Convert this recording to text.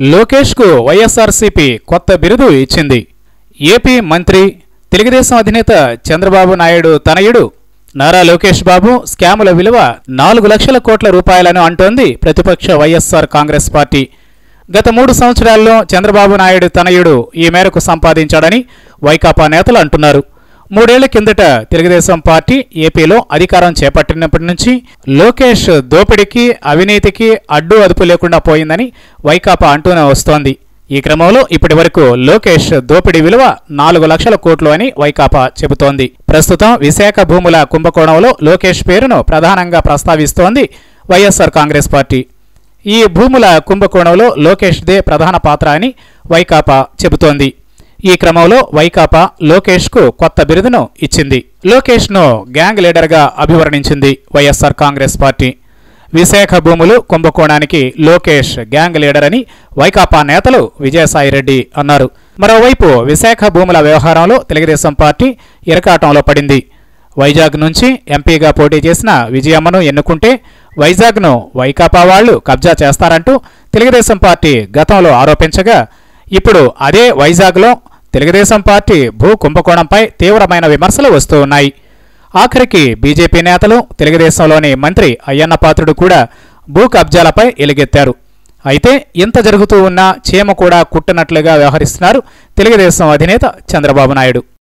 లోకేష్కు వైఎస్ఆర్సీపీ కొత్త బిరుదు ఇచ్చింది ఏపీ మంత్రి తెలుగుదేశం అధినేత చంద్రబాబు నాయుడు తనయుడు నారా లోకేష్ బాబు స్కాముల విలువ నాలుగు లక్షల కోట్ల రూపాయలను అంటోంది ప్రతిపక్ష వైఎస్ఆర్ కాంగ్రెస్ పార్టీ గత మూడు సంవత్సరాల్లో చంద్రబాబు నాయుడు తనయుడు ఈ మేరకు సంపాదించాడని వైకాపా నేతలు అంటున్నారు మూడేళ్ల కిందట తెలుగుదేశం పార్టీ ఏపీలో అధికారం చేపట్టినప్పటి నుంచి లోకేష్ దోపిడీకి అవినీతికి అడ్డు అదుపు లేకుండా పోయిందని వైకాపా అంటూనే వస్తోంది ఈ క్రమంలో ఇప్పటి వరకు లోకేష్ దోపిడీ విలువ నాలుగు లక్షల కోట్లు అని వైకాపా చెబుతోంది ప్రస్తుతం విశాఖ భూముల కుంభకోణంలో లోకేష్ పేరును ప్రధానంగా ప్రస్తావిస్తోంది వైఎస్ఆర్ కాంగ్రెస్ పార్టీ ఈ భూముల కుంభకోణంలో లోకేష్దే ప్రధాన పాత్ర అని వైకాపా చెబుతోంది ఈ క్రమంలో వైకాపా లోకేష్కు కొత్త బిరుదును ఇచ్చింది లోకేష్ను గ్యాంగ్ లీడర్గా అభివర్ణించింది వైఎస్ఆర్ కాంగ్రెస్ పార్టీ విశాఖ భూములు కుంభకోణానికి లోకేష్ గ్యాంగ్ లీడర్ అని వైకాపా నేతలు విజయసాయిరెడ్డి అన్నారు మరోవైపు విశాఖ భూముల వ్యవహారంలో తెలుగుదేశం పార్టీ ఇరకాటంలో పడింది వైజాగ్ నుంచి ఎంపీగా పోటీ చేసిన విజయమ్మను ఎన్నుకుంటే వైజాగ్ను వైకాపా వాళ్లు కబ్జా చేస్తారంటూ తెలుగుదేశం పార్టీ గతంలో ఆరోపించగా ఇప్పుడు అదే వైజాగ్లో తెలుగుదేశం పార్టీ భూ కుంభకోణంపై తీవ్రమైన విమర్శలు వస్తూ ఉన్నాయి ఆఖరికి బీజేపీ నేతలు తెలుగుదేశంలోని మంత్రి అయ్యన్న పాత్రుడు కూడా భూ కబ్జాలపై ఎలుగెత్తారు అయితే ఇంత జరుగుతూ ఉన్నా చీమ కూడా కుట్టినట్లుగా వ్యవహరిస్తున్నారు తెలుగుదేశం అధినేత చంద్రబాబు నాయుడు